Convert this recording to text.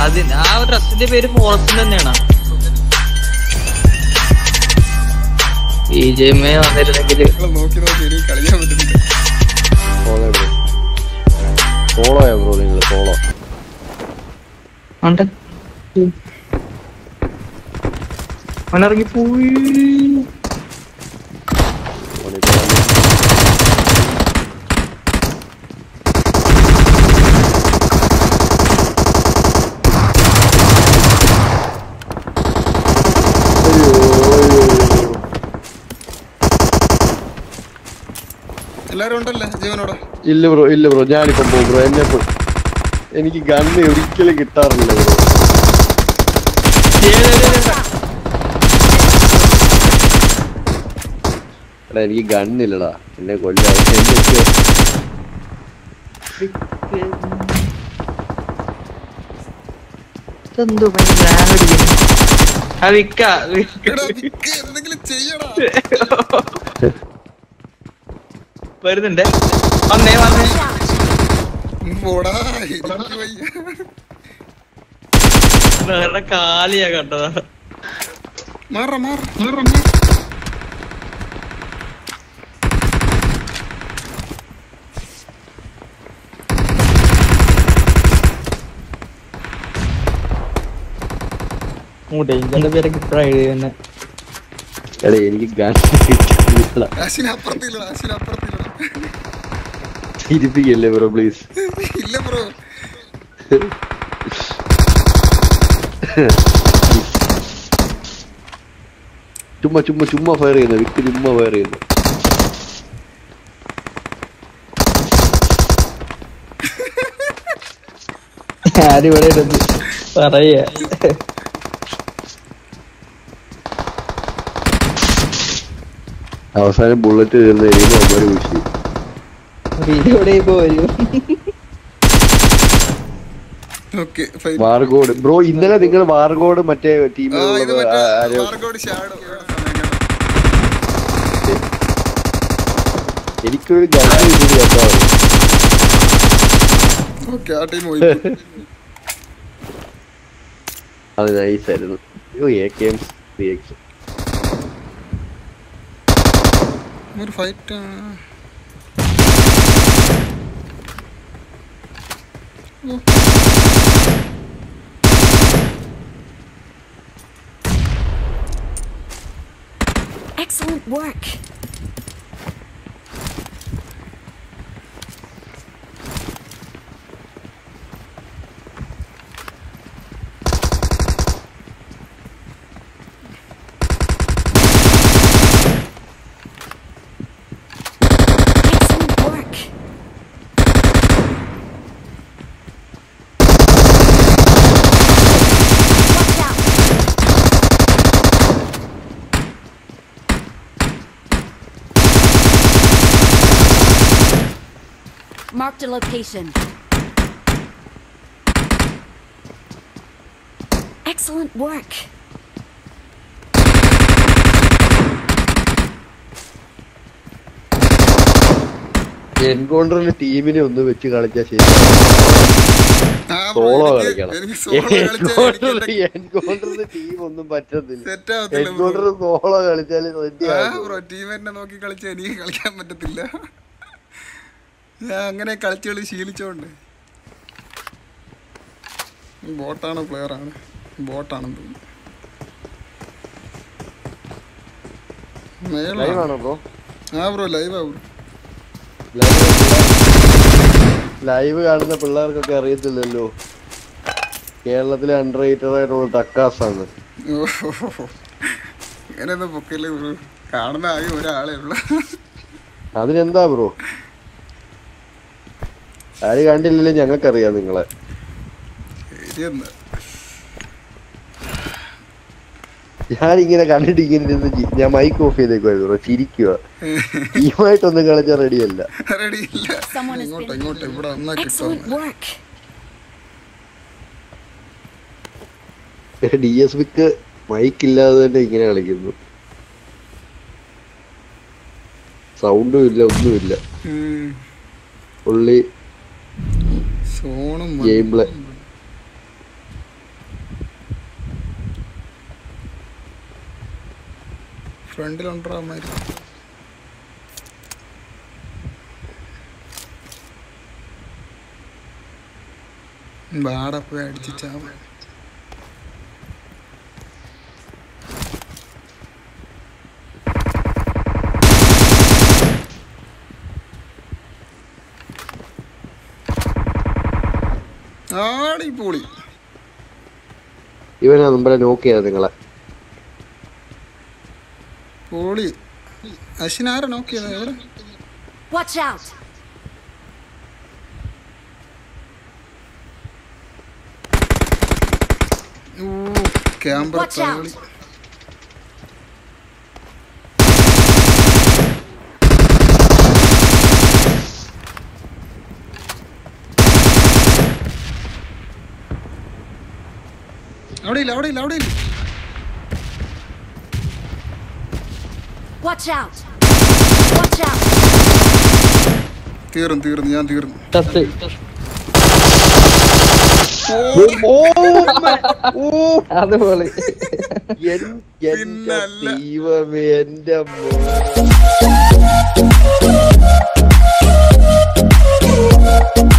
അതിന് ആ ഒരു ഡ്രസ്സിന്റെ പേര് ഫോറസ്റ്റ് തന്നെയാണ് ഈ ജെമ്മെ വന്നിരുന്നെങ്കിൽ നിങ്ങളെ നോക്കി നോക്കി എനിക്ക് കളിക്കാൻ പറ്റുന്നില്ല സോളോ ബ്രോ സോളോയാ ബ്രോ നിങ്ങൾ സോളോ ഉണ്ട് അവനിറങ്ങി പോയി എല്ലാരും ഉണ്ടല്ലേ ജീവനോടെ ഇല്ല ബ്രോ ഇല്ല ബ്രോ ഞാനിപ്പം പോകും ബ്രോ എന്നെ പോ- എനിക്ക് ഗണ്ണ് ഒരിക്കലും കിട്ടാറില്ല ബ്രോ എടാ എനിക്ക് ഗണ്ണില്ലടാ എന്നെ കൊല്ലാ എന്നെ ഇതെന്തോ ഭയങ്കര lag അടിക്കുന്നു. ആ വിക്ക വിക്ക. എടാ നിക്ക് എന്തെങ്കിലും ചെയ്യടാ വരുന്നുണ്ടേ വന്നേ വന്നേ പോടാ എനിക്ക് വയ്യ വേറെ കാലിയാ കണ്ടതാ മാറ മാറ മാറ മാറ ഡേഞ്ചറിന്റെ പേരൊക്കെ ഇപ്പഴാണ് തന്നെ എടാ എനിക്ക് ഗണ്ണ് കിട്ടുന്നില്ല അശ്വിന് അപ്പുറത്തില്ലടാ അശ്വിന് അപ്പുറത്തില്ലടാ ചിരിപ്പിക്കല്ലേ ബ്രോ പ്ലീസ് ഇല്ല ബ്രോ ചുമ്മാ ചുമ്മാ ചുമ്മാ ഫയർ ചെയ്യുന്നു വിക്ക് ചുമ്മാ ഫയർ ചെയ്യുന്നു ആരിവിടെ ഇടുന്നു പറയാ അവസാനം ബുള്ളറ്റ് തീർന്ന എനിക്ക് ഒന്നൊരു വിഷയം ഇവിടെ ഇപ്പൊ വരും ഓക്കെ ഫൈൻ വാർഗോഡ് ബ്രോ ഇന്നലെ നിങ്ങൾ വാർഗോഡ് മറ്റേ ആ ഇത് ടീമിലുള്ളത് മറ്റേ ആരോ മാർഗോട് ഷാഡോ എനിക്കൊരു ഗണ്ണ് കിട്ടി കേട്ടോ ഓക്കെ ആ ടീം പോയി അത് നൈസ് ആയിരുന്നു അയ്യോ A K M three X ഒരു fight Excellent work. Excellent work. Watch out. Marked a location. Excellent work. എൻകൗണ്ടറിൽ ടീമിനെ ഒന്ന് വെച്ച് കളിച്ചാൽ ശരി ആ bro, സോളോ എനിക്ക് കളിക്കണം എനിക്ക് സോളോ കളിച്ചാൽ എൻകൗണ്ടറിൽ ടീം ഒന്നും പറ്റത്തില്ല സെറ്റ് ആവത്തില്ല bro. എൻകൗണ്ടർ സോളോ കളിച്ചാൽ ആ ബ്രോ ടീമേറ്റിനെ നോക്കി കളിച്ചാൽ എനിക്ക് കളിക്കാൻ പറ്റത്തില്ല ഞാൻ അങ്ങനെ കളിച്ച് കളി ശീലിച്ചോണ്ട് ബോട്ടാണ് പ്ലെയർ ആണ് ബോട്ടാണെന്ന് തോന്നുന്നു മേളാണ്. ലൈവാണോ ബ്രോ ആ ബ്രോ ലൈവാ ബ്രോ ലൈവ് കാണുന്ന പിള്ളേർക്കൊക്കെ അറിയത്തില്ലല്ലോ കേരളത്തിലെ അണ്ടർ റേറ്റഡ് ആയിട്ടുള്ള ടക്കാസാണ് അങ്ങനെയൊന്നും പൊക്കല്ലേ ബ്രോ കാണുന്ന ആകെ ഒരാളേ ഉള്ളു അതിനെന്താ ബ്രോ ആര് കണ്ടില്ലല്ലോ ഞങ്ങൾക്കറിയാം നിങ്ങളെ ശരിയെന്നാ ഞാനിങ്ങനെ കണ്ടിട്ട് ഇങ്ങനെ ഇരുന്ന് ചി- ഞാൻ മൈക്ക് ഓഫ് ചെയ്തേക്കുവായിരുന്നു ബ്രോ ചിരിക്കുക ടീമായിട്ടൊന്നും കളിച്ചാൽ റെഡിയല്ല റെഡി ഇല്ല Someone has ഇങ്ങോട്ട് been- ഇങ്ങോട്ട് ഇവിടെ വന്നാ Excellent കിട്ടും work. ഡി എസ് ബിക്ക് മൈക്ക് ഇല്ലാതെ തന്നെ ഇങ്ങനെ കളിക്കുന്നു സൗണ്ടും ഇല്ല ഒന്നുമില്ല ഉള്ളി സോണും ഗെയിം പ്ലേ ഫ്രണ്ടിലുണ്ടോ അമ്മമാര് ബാട പോയി അടിച്ച് ചാവും ആടി പൊളി ഇവനാ മുമ്പേ നോക്ക് ചെയ്തത് നിങ്ങളെ പൊളി അശ്വിനാരാ നോക്കിയത് എവിടെ Watch out! ഓ ക്യാമ്പർ Watch out. കളി അവിടെ ഇല്ല അവിടെ ഇല്ല അവിടെ ഇല്ല Watch out! Watch out! തീർന്നു തീർന്നു ഞാൻ തീർന്നു ചത്ത് അതുപോലെ എൻ- എന്റെ പിന്നല്ല. ദൈവമേ എന്റെ മോ